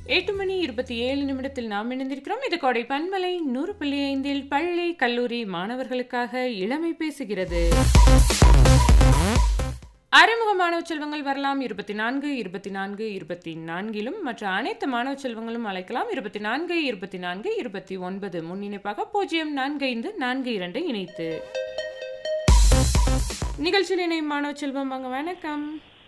எட்டு மணி இருபத்தி ஏழு நிமிடத்தில் நாம் இணைந்திருக்கிறோம் இது கோடை பன்மலை நூறு புள்ளி ஐந்தில் பள்ளி கல்லூரி மாணவர்களுக்காக இளமை பேசுகிறது அறிமுக மாணவ செல்வங்கள் வரலாம் இருபத்தி நான்கு இருபத்தி நான்கு இருபத்தி நான்கிலும் மற்ற அனைத்து மாணவ செல்வங்களும் அழைக்கலாம் இருபத்தி நான்கு இருபத்தி நான்கு இருபத்தி ஒன்பது முன்னிணைப்பாக பூஜ்ஜியம் நான்கு ஐந்து நான்கு இரண்டு இணைத்து நிகழ்ச்சியில் இணையும் மாணவ செல்வம் வாங்க வணக்கம்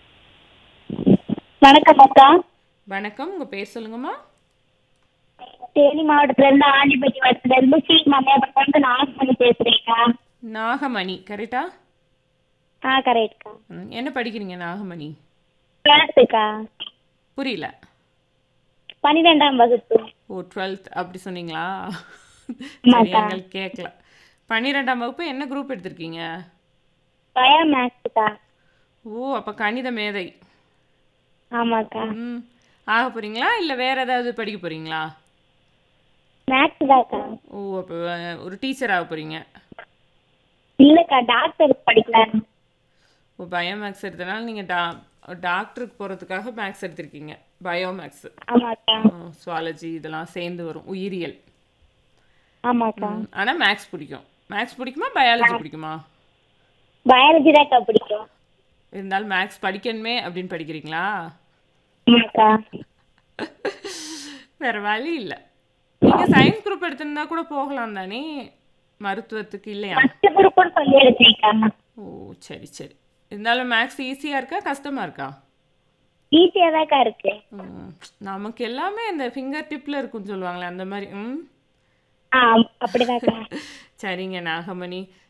வணக்கம் அக்கா வணக்கம் உங்க பேர் சொல்லுங்கம்மா தேனி மாவட்டத்துல இருந்து ஆண்டிப்பட்டி வட்டத்துல இருந்து ஸ்ரீ மலையாளத்துல இருந்து நாகமணி பேசுறேன்க்கா நாகமணி கரெக்டா ஆ கரெக்ட்க்கா ம், என்ன படிக்கிறீங்க நாகமணி டுவெல்த்துக்கா புரியல பன்னிரெண்டாம் வகுப்பு ஓ டுவெல்த் அப்படி சொன்னீங்களா ஆமாக்கா. சரி எங்களுக்கு கேட்கல பன்னிரெண்டாம் வகுப்பு என்ன குரூப் எடுத்திருக்கீங்க பயோ மேக்ஸுக்கா ஓ அப்போ கணித மேதை ஆமாக்கா ம் ஆக போறீங்களா இல்லை வேற ஏதாவது படிக்க போறீங்களா மேக்ஸ் தான்க்கா ஓ அப்போ ஒரு டீச்சர் ஆக போறீங்க இல்லக்கா டாக்டர் படிக்கலாம் ஓ பயோ மேக்ஸ் எடுத்தனால நீங்கள் டா டாக்டருக்கு போகிறதுக்காக மேக்ஸ் எடுத்திருக்கீங்க பயோ மேக்ஸ் ஆமாக்கா சுவாலஜி இதெல்லாம் சேர்ந்து வரும் உயிரியல் ஆமாக்கா ஆனால் மேக்ஸ் பிடிக்கும் மேக்ஸ் பிடிக்குமா பயாலஜி பிடிக்குமா பயாலஜி தான்க்கா பிடிக்கும் இருந்தாலும் மேக்ஸ் படிக்கணுமே அப்படின்னு படிக்கிறீங்களா ஆமாக்கா வேற வழி இல்லை நீங்க சயின்ஸ் குரூப் எடுத்திருந்தா கூட போகலாம் தானே மருத்துவத்துக்கு இல்லையா ஃபர்ஸ்ட் குரூப்னு சொல்லி எடுத்தேன்க்கா ஓ சரி சரி இருந்தாலும் மேக்ஸ் ஈஸியா இருக்கா கஷ்டமா இருக்கா ஈஸியா தான்க்கா இருக்கு ம், நமக்கு எல்லாமே இந்த ஃபிங்கர் டிப்ல இருக்குன்னு சொல்லுவாங்களே அந்த மாதிரி ம் ஆ அப்படிதான்க்கா சரிங்க நாகமணி